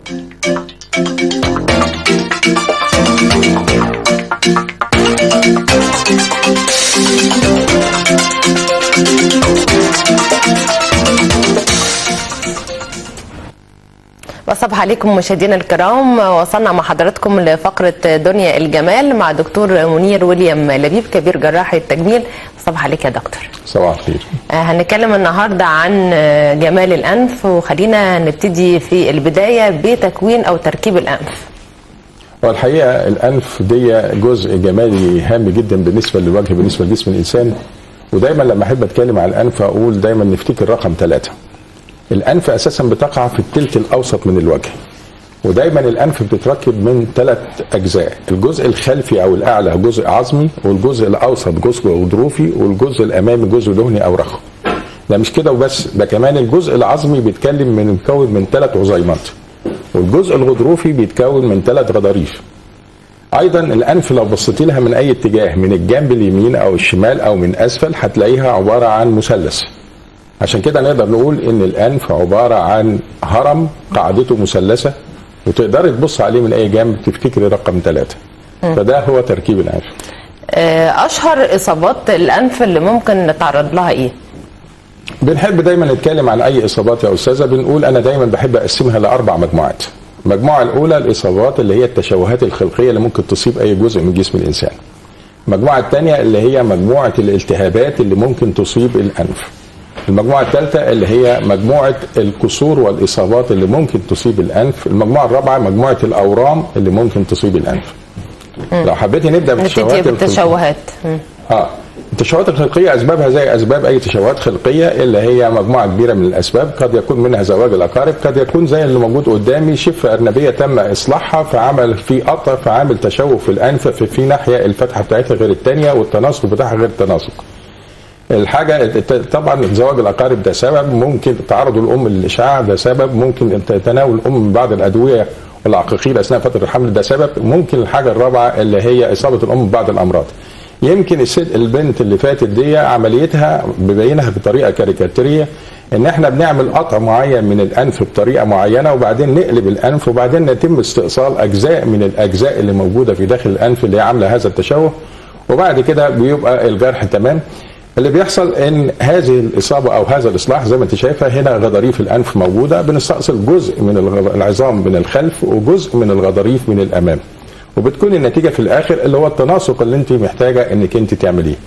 بصبح عليكم مشاهدينا الكرام وصلنا مع حضراتكم لفقرة دنيا الجمال مع دكتور منير ويليام لبيب كبير جراح التجميل صباح عليك يا دكتور صباح الخير آه، هنتكلم النهاردة عن آه، جمال الأنف وخلينا نبتدي في البداية بتكوين أو تركيب الأنف هو الحقيقه الانف دي جزء جمالي هام جدا بالنسبه للوجه بالنسبه لجسم الانسان ودايما لما احب اتكلم عن الانف اقول دايما نفتكر رقم ثلاثه. الانف اساسا بتقع في الثلث الاوسط من الوجه. ودايما الانف بتتركب من ثلاث اجزاء، الجزء الخلفي او الاعلى جزء عظمي والجزء الاوسط جزء غضروفي والجزء الامامي جزء دهني او رخو. ده مش كده وبس ده كمان الجزء العظمي بيتكلم من مكون من ثلاث عظيمات. والجزء الغضروفي بيتكون من ثلاث غضاريف ايضا الانف لو بصيت لها من اي اتجاه من الجنب اليمين او الشمال او من اسفل هتلاقيها عباره عن مثلث عشان كده نقدر نقول ان الانف عباره عن هرم قاعدته مثلثه وتقدري تبص عليه من اي جنب تفتكري رقم ثلاثه فده هو تركيب الانف آه، أشهر إصابات الأنف اللي ممكن نتعرض لها إيه؟ بنحب دايما نتكلم عن اي اصابات يا استاذه بنقول انا دايما بحب اقسمها لاربع مجموعات المجموعه الاولى الاصابات اللي هي التشوهات الخلقيه اللي ممكن تصيب اي جزء من جسم الانسان المجموعه الثانيه اللي هي مجموعه الالتهابات اللي ممكن تصيب الانف المجموعه الثالثه اللي هي مجموعه الكسور والاصابات اللي ممكن تصيب الانف المجموعه الرابعه مجموعه الاورام اللي ممكن تصيب الانف لو حبيتي نبدا نبتدي بالتشوهات الخلقيه بالتشوهات مم. اه التشوهات الخلقيه اسبابها زي اسباب اي تشوهات خلقيه اللي هي مجموعه كبيره من الاسباب قد يكون منها زواج الاقارب قد يكون زي اللي موجود قدامي شفه ارنبيه تم اصلاحها فعمل في قطع فعامل تشوه في الانف في, في ناحيه الفتحه بتاعتها غير الثانيه والتناسق بتاعها غير التناسق الحاجه الت- طبعا زواج الاقارب ده سبب ممكن تعرض الام للاشعاع ده سبب ممكن تناول الام من بعض الادويه والعقاقير اثناء فتره الحمل ده سبب ممكن الحاجه الرابعه اللي هي اصابه الام ببعض الامراض يمكن الست البنت اللي فاتت دي عمليتها ببينها بطريقه كاريكاتيريه ان احنا بنعمل قطع معين من الانف بطريقه معينه وبعدين نقلب الانف وبعدين يتم استئصال اجزاء من الاجزاء اللي موجوده في داخل الانف اللي هي عامله هذا التشوه وبعد كده بيبقى الجرح تمام اللي بيحصل ان هذه الاصابه او هذا الاصلاح زي ما انت شايفه هنا غضاريف الانف موجوده بنستأصل جزء من الغ- العظام من الخلف وجزء من الغضاريف من الامام وبتكون النتيجه في الاخر اللي هو التناسق اللي انت محتاجه انك انت تعمليه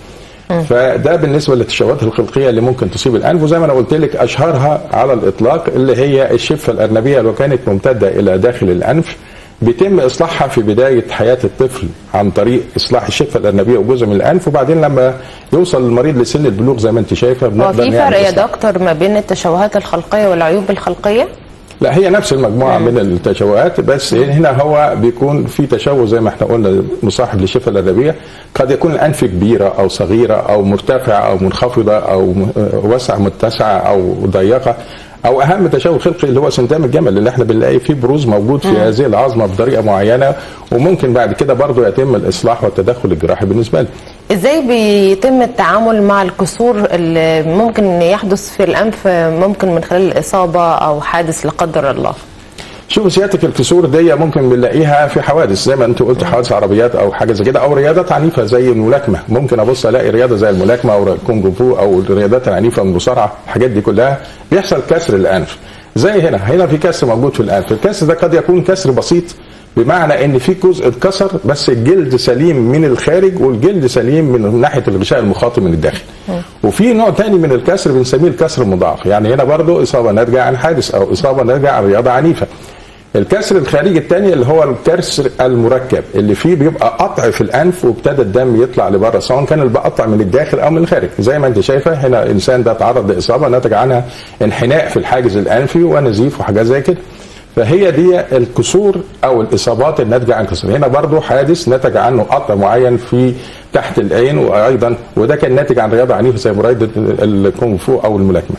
فده بالنسبه للتشوهات الخلقيه اللي ممكن تصيب الانف وزي ما انا قلت لك اشهرها على الاطلاق اللي هي الشفه الارنبيه لو كانت ممتده الى داخل الانف بيتم اصلاحها في بدايه حياه الطفل عن طريق اصلاح الشفه الارنبيه وجزء من الانف وبعدين لما يوصل المريض لسن البلوغ زي ما انت شايفه هو بنقدر في نعمل فرق يا إصلاح. دكتور ما بين التشوهات الخلقية والعيوب الخلقية؟ لا هي نفس المجموعه من التشوهات بس هنا هو بيكون في تشوه زي ما احنا قلنا مصاحب للشفه الارنبيه قد يكون الانف كبيره او صغيره او مرتفعه او منخفضه او م- واسعه متسعه او ضيقه او اهم تشوه خلقي اللي هو سندام الجمل اللي احنا بنلاقي فيه بروز موجود في هذه العظمه بطريقه معينه وممكن بعد كده برضه يتم الاصلاح والتدخل الجراحي بالنسبه له ازاي بيتم التعامل مع الكسور اللي ممكن يحدث في الانف ممكن من خلال الاصابه او حادث لا قدر الله شوف سيادتك الكسور دي ممكن بنلاقيها في حوادث زي ما انت قلت حوادث عربيات او حاجه زي كده او رياضات عنيفه زي الملاكمه ممكن ابص الاقي رياضه زي الملاكمه او الكونج فو او الرياضات العنيفه المصارعه الحاجات دي كلها بيحصل كسر الانف زي هنا هنا في كسر موجود في الانف الكسر ده قد يكون كسر بسيط بمعنى ان في جزء اتكسر بس الجلد سليم من الخارج والجلد سليم من ناحيه الغشاء المخاطي من الداخل وفي نوع تاني من الكسر بنسميه الكسر المضاعف يعني هنا برضو اصابه ناتجه عن حادث او اصابه ناتجه عن رياضه عنيفه الكسر الخارجي الثاني اللي هو الكسر المركب اللي فيه بيبقى قطع في الانف وابتدى الدم يطلع لبره سواء كان القطع من الداخل او من الخارج زي ما انت شايفه هنا الانسان ده تعرض لاصابه نتج عنها انحناء في الحاجز الانفي ونزيف وحاجات زي كده فهي دي الكسور او الاصابات الناتجه عن كسر هنا برضو حادث نتج عنه قطع معين في تحت العين وايضا وده كان ناتج عن رياضه عنيفه زي مرايده الكونغ فو او الملاكمه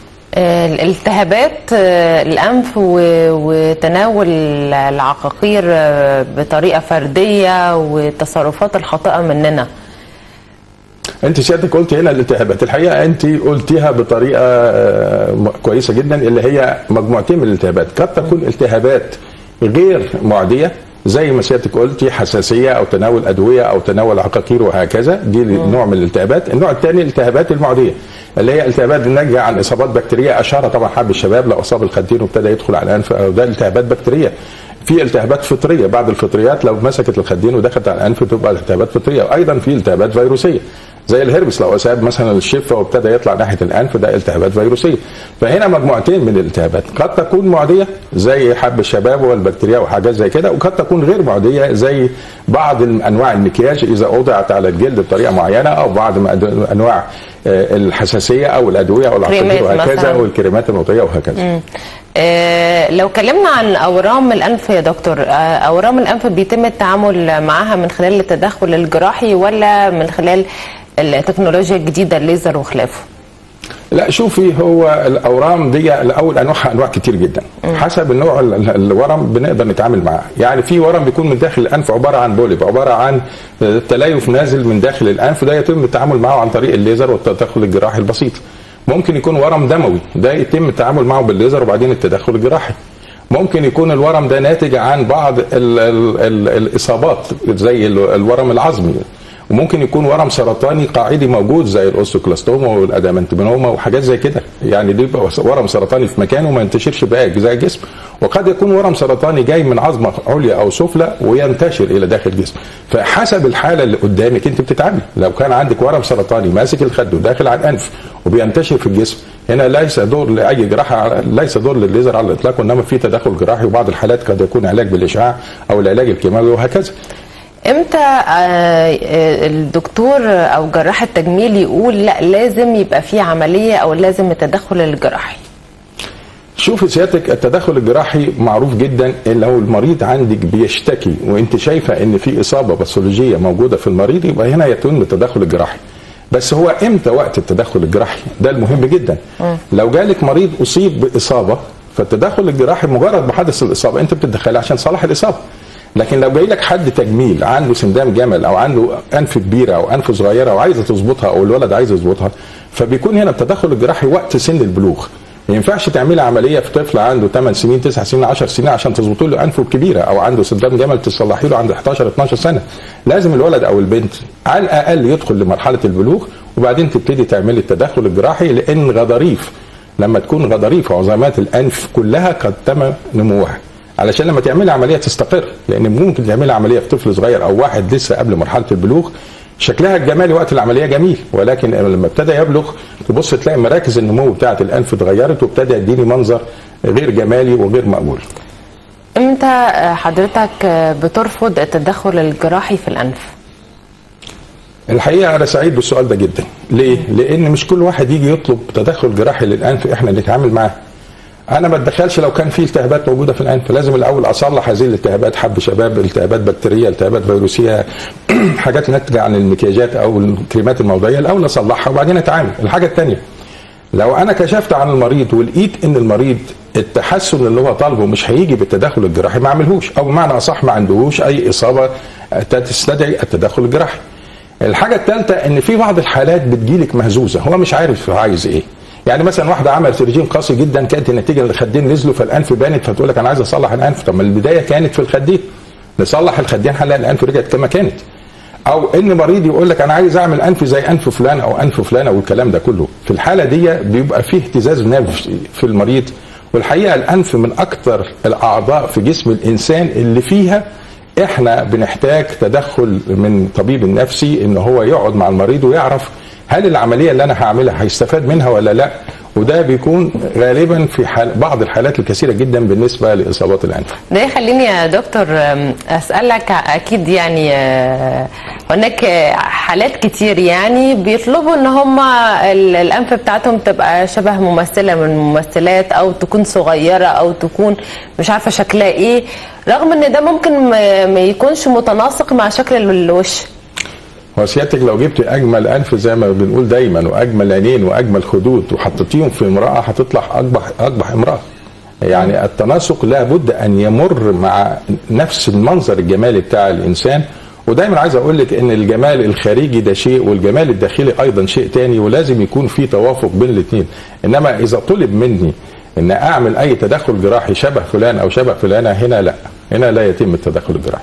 آه، الالتهابات آه، الانف و- وتناول العقاقير آه، بطريقه فرديه والتصرفات الخاطئه مننا انت سيادتك قلت هنا الالتهابات الحقيقه انت قلتيها بطريقه آه، م- كويسه جدا اللي هي مجموعتين من الالتهابات قد تكون التهابات غير معديه زي ما سيادتك قلتي حساسيه او تناول ادويه او تناول عقاقير وهكذا دي نوع من الالتهابات النوع الثاني الالتهابات المعديه اللي هي التهابات الناتجه عن اصابات بكتيريه اشار طبعا حب الشباب لو اصاب الخدين وابتدى يدخل على الانف أو ده التهابات بكتيريه في التهابات فطريه بعض الفطريات لو مسكت الخدين ودخلت على الانف تبقى التهابات فطريه وايضا في التهابات فيروسيه زي الهربس لو اصاب مثلا الشفه وابتدى يطلع ناحيه الانف ده التهابات فيروسيه فهنا مجموعتين من الالتهابات قد تكون معديه زي حب الشباب والبكتيريا وحاجات زي كده وقد تكون غير معديه زي بعض انواع المكياج اذا وضعت على الجلد بطريقه معينه او بعض انواع الحساسيه او الادويه او العقاقير وهكذا والكريمات الموضيه وهكذا آه لو اتكلمنا عن اورام الانف يا دكتور آه اورام الانف بيتم التعامل معها من خلال التدخل الجراحي ولا من خلال التكنولوجيا الجديده الليزر وخلافه لا شوفي هو الاورام دي الاول انواعها انواع كتير جدا م. حسب النوع الورم بنقدر نتعامل معاه يعني في ورم بيكون من داخل الانف عباره عن بوليب عباره عن تليف نازل من داخل الانف ده يتم التعامل معه عن طريق الليزر والتدخل الجراحي البسيط ممكن يكون ورم دموي ده يتم التعامل معه بالليزر وبعدين التدخل الجراحي ممكن يكون الورم ده ناتج عن بعض ال ال ال الاصابات زي الورم العظمي وممكن يكون ورم سرطاني قاعدي موجود زي الاوستوكلاستوما والادامنتومينوما وحاجات زي كده يعني دي يبقى ورم سرطاني في مكانه وما ينتشرش باقي اجزاء الجسم وقد يكون ورم سرطاني جاي من عظمه عليا او سفلى وينتشر الى داخل الجسم فحسب الحاله اللي قدامك انت بتتعاملي لو كان عندك ورم سرطاني ماسك الخد وداخل على الانف وبينتشر في الجسم هنا ليس دور لاي جراحه ليس دور للليزر على الاطلاق وانما في تدخل جراحي وبعض الحالات قد يكون علاج بالاشعاع او العلاج الكيماوي وهكذا امتى الدكتور او جراح التجميل يقول لا لازم يبقى في عمليه او لازم التدخل الجراحي شوف سيادتك التدخل الجراحي معروف جدا ان لو المريض عندك بيشتكي وانت شايفه ان في اصابه باثولوجيه موجوده في المريض يبقى هنا يتم التدخل الجراحي بس هو امتى وقت التدخل الجراحي ده المهم جدا م. لو جالك مريض اصيب باصابه فالتدخل الجراحي مجرد ما حدث الاصابه انت بتتدخلي عشان صلاح الاصابه لكن لو جاي لك حد تجميل عنده سندام جمل او عنده انف كبيره او انف صغيره وعايزه تظبطها او الولد عايز يظبطها فبيكون هنا التدخل الجراحي وقت سن البلوغ ما ينفعش تعملي عمليه في طفل عنده 8 سنين 9 سنين 10 سنين عشان تظبطي له انفه الكبيره او عنده سندام جمل تصلحي له عنده 11 12 سنه لازم الولد او البنت على الاقل يدخل لمرحله البلوغ وبعدين تبتدي تعملي التدخل الجراحي لان غضاريف لما تكون غضاريف وعظامات الانف كلها قد تم نموها علشان لما تعملي عمليه تستقر لان ممكن تعملي عمليه في طفل صغير او واحد لسه قبل مرحله البلوغ شكلها الجمالي وقت العمليه جميل ولكن لما ابتدى يبلغ تبص تلاقي مراكز النمو بتاعه الانف اتغيرت وابتدى يديني منظر غير جمالي وغير مقبول. امتى حضرتك بترفض التدخل الجراحي في الانف؟ الحقيقه انا سعيد بالسؤال ده جدا، ليه؟ لان مش كل واحد يجي يطلب تدخل جراحي للانف احنا نتعامل معاه. انا ما اتدخلش لو كان في التهابات موجوده في الانف لازم الاول اصلح هذه الالتهابات حب شباب التهابات بكتيريه التهابات فيروسيه حاجات ناتجه عن المكياجات او الكريمات الموضعيه الاول اصلحها وبعدين اتعامل الحاجه الثانيه لو انا كشفت عن المريض ولقيت ان المريض التحسن اللي هو طالبه مش هيجي بالتدخل الجراحي ما اعملهوش او بمعنى اصح ما عندهوش اي اصابه تستدعي التدخل الجراحي الحاجه الثالثه ان في بعض الحالات بتجيلك مهزوزه هو مش عارف عايز ايه يعني مثلا واحده عملت رجيم قاسي جدا كانت النتيجه ان الخدين نزلوا فالانف بانت فتقول لك انا عايز اصلح الانف طب ما البدايه كانت في الخدين نصلح الخدين هنلاقي الانف رجعت كما كانت او ان مريض يقول لك انا عايز اعمل انف زي انف فلان او انف فلانه والكلام ده كله في الحاله دي بيبقى فيه اهتزاز نفسي في المريض والحقيقه الانف من اكثر الاعضاء في جسم الانسان اللي فيها احنا بنحتاج تدخل من طبيب النفسي ان هو يقعد مع المريض ويعرف هل العمليه اللي انا هعملها هيستفاد منها ولا لا وده بيكون غالبا في حال بعض الحالات الكثيره جدا بالنسبه لاصابات الانف. ده يخليني يا دكتور اسالك اكيد يعني هناك حالات كتير يعني بيطلبوا ان هم الانف بتاعتهم تبقى شبه ممثله من الممثلات او تكون صغيره او تكون مش عارفه شكلها ايه رغم ان ده ممكن ما يكونش متناسق مع شكل الوش. هو سيادتك لو جبت اجمل انف زي ما بنقول دايما واجمل عينين واجمل خدود وحطيتيهم في امراه هتطلع اقبح اقبح امراه. يعني التناسق لابد ان يمر مع نفس المنظر الجمالي بتاع الانسان ودايما عايز اقول لك ان الجمال الخارجي ده شيء والجمال الداخلي ايضا شيء تاني ولازم يكون في توافق بين الاثنين انما اذا طلب مني ان اعمل اي تدخل جراحي شبه فلان او شبه فلانه هنا لا هنا لا يتم التدخل الجراحي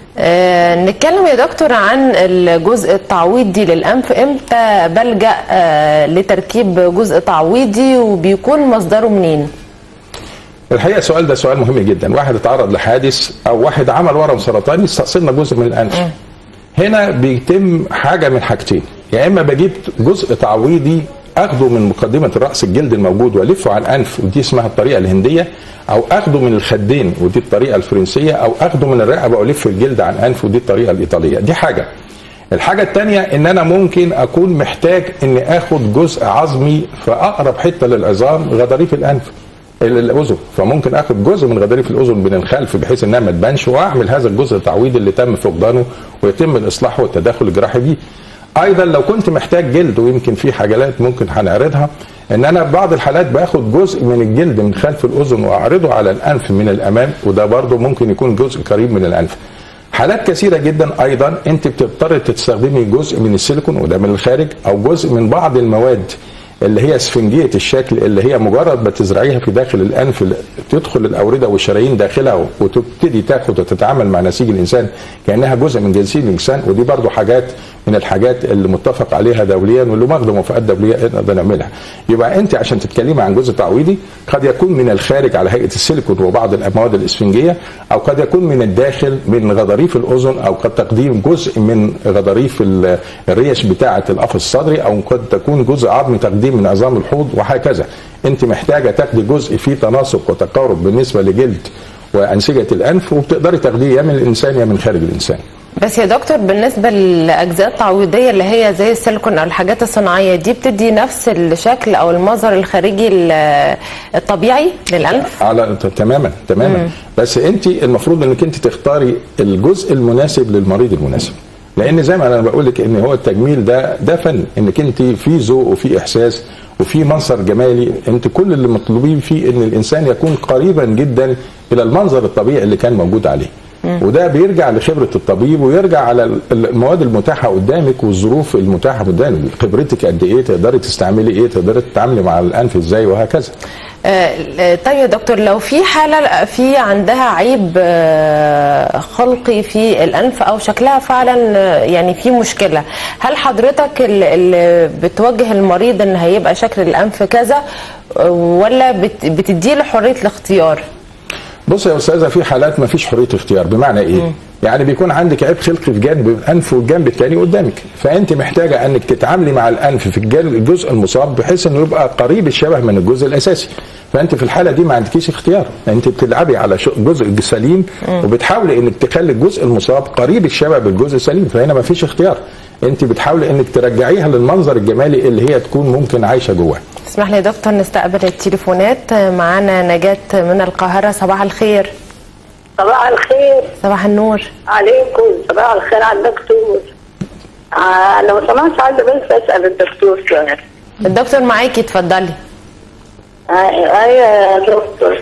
آه نتكلم يا دكتور عن الجزء التعويضي للأنف امتى بلجأ آه لتركيب جزء تعويضي وبيكون مصدره منين؟ الحقيقه السؤال ده سؤال مهم جدا واحد اتعرض لحادث او واحد عمل ورم سرطاني استأصلنا جزء من الانف هنا بيتم حاجه من حاجتين يا اما بجيب جزء تعويضي اخده من مقدمه راس الجلد الموجود والفه على الانف ودي اسمها الطريقه الهنديه او اخده من الخدين ودي الطريقه الفرنسيه او اخده من الرقبه والف الجلد على الانف ودي الطريقه الايطاليه دي حاجه الحاجة التانية ان انا ممكن اكون محتاج اني اخد جزء عظمي في اقرب حتة للعظام غضاريف الانف الاذن فممكن اخد جزء من غضاريف الاذن من الخلف بحيث انها ما تبانش واعمل هذا الجزء التعويضي اللي تم فقدانه ويتم الاصلاح والتدخل الجراحي بيه ايضا لو كنت محتاج جلد ويمكن في حاجات ممكن هنعرضها ان انا في بعض الحالات باخد جزء من الجلد من خلف الاذن واعرضه على الانف من الامام وده برضه ممكن يكون جزء قريب من الانف حالات كثيرة جدا أيضا أنت بتضطر تستخدمي جزء من السيليكون وده من الخارج أو جزء من بعض المواد اللي هي اسفنجيه الشكل اللي هي مجرد ما تزرعيها في داخل الانف تدخل الاورده والشرايين داخلها وتبتدي تاخد وتتعامل مع نسيج الانسان كانها جزء من جنسيه الانسان ودي برضو حاجات من الحاجات اللي متفق عليها دوليا واللي واخده موافقات دوليه نقدر نعملها. يبقى انت عشان تتكلمي عن جزء تعويضي قد يكون من الخارج على هيئه السيليكون وبعض المواد الاسفنجيه او قد يكون من الداخل من غضاريف الاذن او قد تقديم جزء من غضاريف الريش بتاعه القفص الصدري او قد تكون جزء عظمي تقديم من عظام الحوض وهكذا. انت محتاجه تاخدي جزء فيه تناسق وتقارب بالنسبه لجلد وانسجه الانف وبتقدري تاخديه يا من الانسان يا من خارج الانسان. بس يا دكتور بالنسبة للأجزاء التعويضية اللي هي زي السيليكون أو الحاجات الصناعية دي بتدي نفس الشكل أو المظهر الخارجي الطبيعي للأنف؟ على تماما تماما مم. بس أنت المفروض أنك أنت تختاري الجزء المناسب للمريض المناسب لأن زي ما أنا بقول لك إن هو التجميل ده ده فن إنك أنت في ذوق وفي إحساس وفي منظر جمالي انت كل اللي مطلوبين فيه ان الانسان يكون قريبا جدا الى المنظر الطبيعي اللي كان موجود عليه وده بيرجع لخبره الطبيب ويرجع على المواد المتاحه قدامك والظروف المتاحه قدامك خبرتك قد ايه تقدري تستعملي ايه تقدري تتعاملي مع الانف ازاي وهكذا آه طيب يا دكتور لو في حاله في عندها عيب آه خلقي في الانف او شكلها فعلا يعني في مشكله هل حضرتك اللي بتوجه المريض ان هيبقى شكل الانف كذا ولا بتديله حريه الاختيار بص يا استاذه في حالات ما فيش حريه اختيار بمعنى ايه؟ م. يعني بيكون عندك عيب خلقي في جانب الانف والجنب الثاني قدامك فانت محتاجه انك تتعاملي مع الانف في الجزء المصاب بحيث انه يبقى قريب الشبه من الجزء الاساسي فانت في الحاله دي ما عندكيش اختيار انت بتلعبي على جزء سليم وبتحاولي انك تخلي الجزء المصاب قريب الشبه بالجزء السليم فهنا ما فيش اختيار انت بتحاولي انك ترجعيها للمنظر الجمالي اللي هي تكون ممكن عايشه جواه اسمح لي يا دكتور نستقبل التليفونات معانا نجاة من القاهرة صباح الخير صباح الخير صباح النور عليكم صباح الخير على الدكتور آه لو سمحت عايزه بس اسال الدكتور سؤال الدكتور معاكي اتفضلي ايوه يا دكتور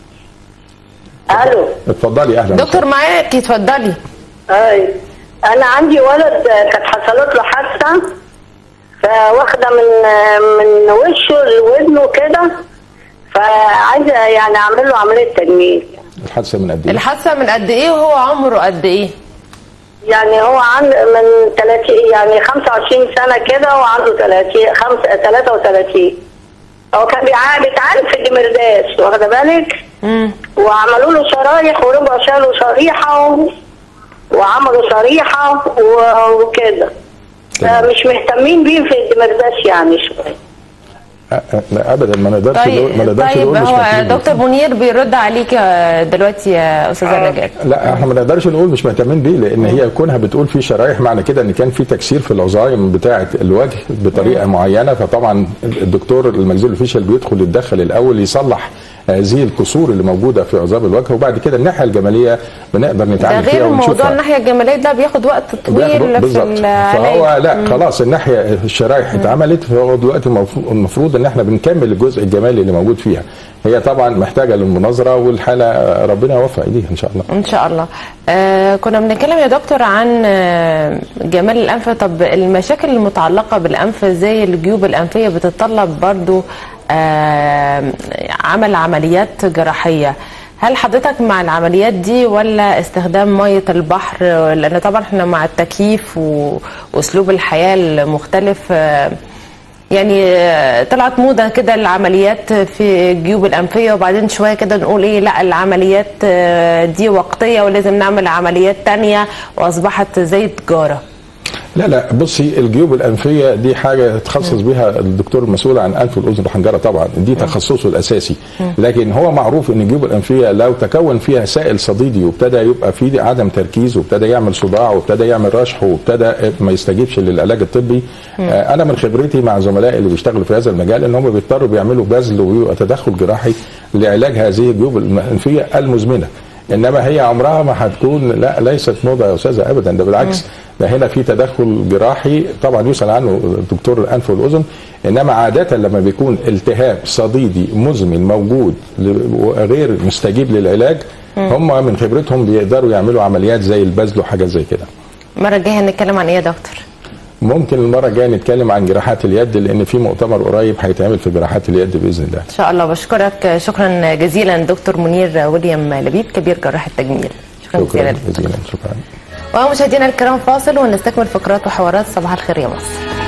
الو اتفضلي اهلا دكتور معاكي اتفضلي اي انا عندي ولد كانت حصلت له حادثه فواخده من من وشه لودنه كده فعايزه يعني اعمل له عمليه تجميل الحادثه من قد ايه؟ الحادثه من قد ايه وهو عمره قد ايه؟ يعني هو عن من 30 يعني 25 سنه كده وعنده 30 5 33 هو كان بيتعالج في الدمرداس واخده بالك؟ امم وعملوا له شرايح ورجعوا شالوا شريحه و... وعملوا شريحه و... وكده مش مهتمين بيه في الدمرداس يعني شويه لا ابدا ما نقدرش طيب ما نقدرش طيب نقول مش هو مهتمين دكتور منير بيرد عليك دلوقتي يا استاذه نجاة لا احنا ما نقدرش نقول مش مهتمين بيه لان هي كونها بتقول في شرايح معنى كده ان كان في تكسير في العظايم بتاعه الوجه بطريقه معينه فطبعا الدكتور المنزل الفيشل بيدخل يتدخل الاول يصلح هذه الكسور اللي موجوده في عظام الوجه وبعد كده الناحيه الجماليه بنقدر ده نتعامل فيها غير موضوع ونشوفها الناحيه الجماليه ده بياخد وقت طويل في بالظبط العلاج فهو لا خلاص الناحيه الشرايح اتعملت فهو دلوقتي المفروض- المفروض ان احنا بنكمل الجزء الجمالي اللي موجود فيها هي طبعا محتاجه للمناظره والحاله ربنا يوفق ايديها ان شاء الله ان شاء الله آه كنا بنتكلم يا دكتور عن آه جمال الانف طب المشاكل المتعلقه بالانف زي الجيوب الانفيه بتتطلب برضو آه، عمل عمليات جراحيه هل حضرتك مع العمليات دي ولا استخدام ميه البحر لان طبعا احنا مع التكييف و- واسلوب الحياه المختلف آه، يعني آه، طلعت موضه كده العمليات في الجيوب الانفيه وبعدين شويه كده نقول ايه لا العمليات آه، دي وقتيه ولازم نعمل عمليات تانية واصبحت زي تجاره لا لا بصي الجيوب الانفيه دي حاجه يتخصص بها الدكتور المسؤول عن انف والاذن والحنجره طبعا دي تخصصه الاساسي لكن هو معروف ان الجيوب الانفيه لو تكون فيها سائل صديدي وابتدى يبقى في عدم تركيز وابتدى يعمل صداع وابتدى يعمل رشح وابتدى ما يستجيبش للعلاج الطبي آه، انا من خبرتي مع زملائي اللي بيشتغلوا في هذا المجال ان هم بيضطروا بيعملوا بذل ويبقى تدخل جراحي لعلاج هذه الجيوب الانفيه المزمنه انما هي عمرها ما هتكون لا ليست موضه يا استاذه ابدا ده بالعكس ده هنا في تدخل جراحي طبعا يسال عنه دكتور الانف والاذن انما عاده لما بيكون التهاب صديدي مزمن موجود ل- وغير مستجيب للعلاج هم من خبرتهم بيقدروا يعملوا عمليات زي البذل وحاجات زي كده المره الجايه هنتكلم عن ايه يا دكتور ممكن المره الجايه نتكلم عن جراحات اليد لان في مؤتمر قريب هيتعمل في جراحات اليد باذن الله ان شاء الله بشكرك شكرا جزيلا دكتور منير ويليام لبيب كبير جراح التجميل شكرا, شكرا جزيلا جزيلا شكرا ومشاهدينا الكرام فاصل ونستكمل فقرات وحوارات صباح الخير يا مصر